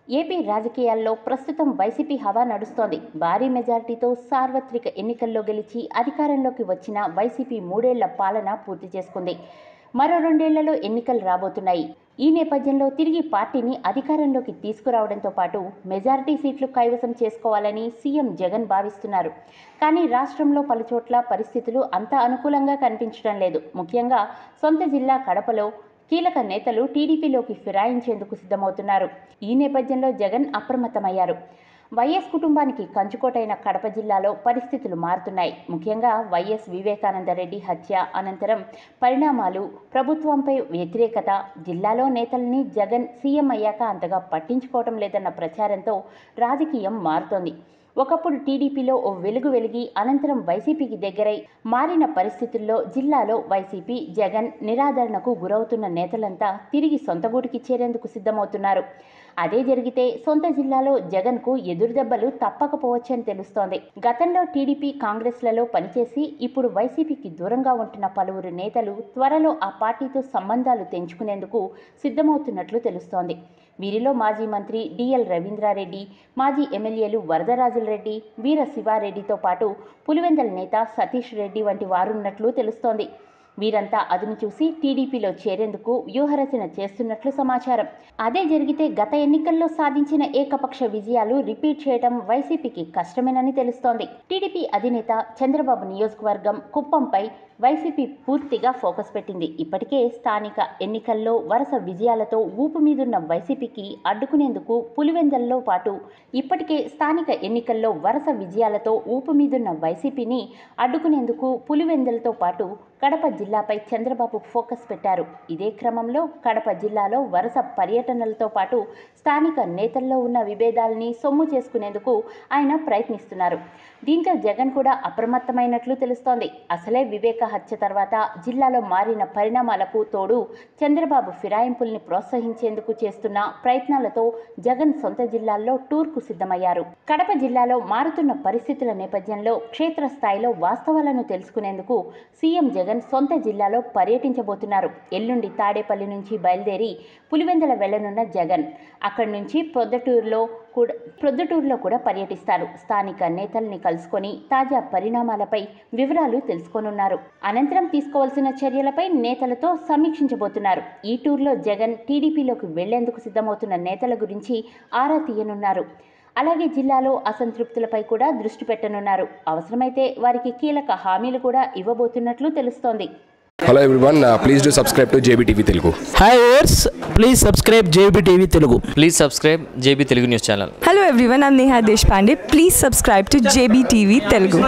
AP రాజకీయాల్లో ప్రస్తుతం YCP హవా నడుస్తోంది భారీ మెజారిటీతో సార్వత్రిక ఎన్నికల్లో గెలిచి అధికారంలోకి వచ్చిన వైసీపీ మూడేళ్ల పాలన పూర్తి చేసుకుంది మరో రెండేళ్లలో ఎన్నికలు రాబోతున్నాయి ఈ నేపథ్యంలో తిరిగి పార్టీని అధికారంలోకి తీసుకురావడంతో పాటు మెజారిటీ సీట్లు కైవసం చేసుకోవాలని సీఎం జగన్ భావిస్తున్నారు కానీ రాష్ట్రంలో పలుచోట్ల పరిస్థితులు అంత అనుకూలంగా కనిపించడం లేదు ముఖ్యంగా సొంత జిల్లా కడపలో కీలక నేతలు టీడీపీలోకి ఫిరాయించేందుకు సిద్ధమవుతున్నారు ఈ నేపథ్యంలో జగన్ అప్రమత్తమయ్యారు వైఎస్ కుటుంబానికి కంచుకోటైన కడప జిల్లాలో పరిస్థితులు మారుతున్నాయి ముఖ్యంగా వైఎస్ వివేకానందరెడ్డి హత్య అనంతరం పరిణామాలు ప్రభుత్వంపై వ్యతిరేకత జిల్లాలో నేతల్ని జగన్ సీఎం అయ్యాక అంతగా పట్టించుకోవడం లేదన్న ప్రచారంతో రాజకీయం మారుతోంది ఒకప్పుడు టీడీపీలో ఓ వెలుగు వెలిగి అనంతరం వైసీపీకి దగ్గరై మారిన పరిస్థితుల్లో జిల్లాలో వైసీపీ జగన్ నిరాదరణకు గురవుతున్న నేతలంతా తిరిగి సొంత గూటికి చేరేందుకు సిద్ధమవుతున్నారు అదే జరిగితే సొంత జిల్లాలో జగన్కు ఎదురుదెబ్బలు తప్పకపోవచ్చని తెలుస్తోంది గతంలో టీడీపీ కాంగ్రెస్లలో పనిచేసి ఇప్పుడు వైసీపీకి దూరంగా ఉంటున్న పలువురు నేతలు త్వరలో ఆ పార్టీతో సంబంధాలు తెంచుకునేందుకు సిద్ధమవుతున్నట్లు తెలుస్తోంది వీరిలో మాజీ మంత్రి డిఎల్ రవీంద్రారెడ్డి మాజీ ఎమ్మెల్యేలు వరదరాజులరెడ్డి వీర శివారెడ్డితో పాటు పులివెందల నేత సతీష్ రెడ్డి వంటి వారున్నట్లు తెలుస్తోంది వీరంతా అదును చూసి టీడీపీలో చేరేందుకు వ్యూహరచన చేస్తున్నట్లు సమాచారం అదే జరిగితే గత ఎన్నికల్లో సాధించిన ఏకపక్ష విజయాలు రిపీట్ చేయడం వైసీపీకి కష్టమేనని తెలుస్తోంది టీడీపీ అధినేత చంద్రబాబు నియోజకవర్గం కుప్పంపై వైసీపీ పూర్తిగా ఫోకస్ పెట్టింది ఇప్పటికే స్థానిక ఎన్నికల్లో వరుస విజయాలతో ఊపు మీదున్న వైసీపీకి అడ్డుకునేందుకు పులివెందల్లో పాటు ఇప్పటికే స్థానిక ఎన్నికల్లో వరుస విజయాలతో ఊపు మీదున్న వైసీపీని అడ్డుకునేందుకు పులివెందలతో పాటు కడప జిల్లాపై చంద్రబాబు ఫోకస్ పెట్టారు ఇదే క్రమంలో కడప జిల్లాలో వరుస పర్యటనలతో పాటు స్థానిక నేతల్లో ఉన్న విభేదాలని సొమ్ము చేసుకునేందుకు ఆయన ప్రయత్నిస్తున్నారు దీంతో జగన్ కూడా అప్రమత్తమైనట్లు తెలుస్తోంది అసలే వివేక హత్య తర్వాత జిల్లాలో మారిన పరిణామాలకు తోడు చంద్రబాబు ఫిరాయింపుల్ని ప్రోత్సహించేందుకు చేస్తున్న ప్రయత్నాలతో జగన్ సొంత జిల్లాల్లో టూర్కు సిద్ధమయ్యారు కడప జిల్లాలో మారుతున్న పరిస్థితుల నేపథ్యంలో క్షేత్రస్థాయిలో వాస్తవాలను తెలుసుకునేందుకు సీఎం జగన్ సొంత జిల్లాలో పర్యటించబోతున్నారు ఎల్లుండి తాడేపల్లి నుంచి బయలుదేరి పులివెందల వెళ్లనున్న జగన్ అక్కడి నుంచి ప్రొద్దటూరులో కూడా ప్రొద్దుటూరులో కూడా పర్యటిస్తారు స్థానిక నేతల్ని కలుసుకొని తాజా పరిణామాలపై వివరాలు తెలుసుకోనున్నారు అనంతరం తీసుకోవాల్సిన చర్యలపై నేతలతో సమీక్షించబోతున్నారు ఈ టూర్లో జగన్ టీడీపీలోకి వెళ్లేందుకు సిద్ధమవుతున్న నేతల గురించి ఆరా తీయనున్నారు అలాగే జిల్లాలో అసంతృప్తులపై కూడా దృష్టి పెట్టనున్నారు అవసరమైతే వారికి కీలక హామీలు కూడా ఇవ్వబోతున్నట్లు తెలుస్తోంది hello everyone please do subscribe to JB TV Telugu hi ఓర్స్ please subscribe JB TV Telugu please subscribe JB Telugu news channel Hello everyone, I'm Neha Deshpande. Please subscribe to JBTV Telugu.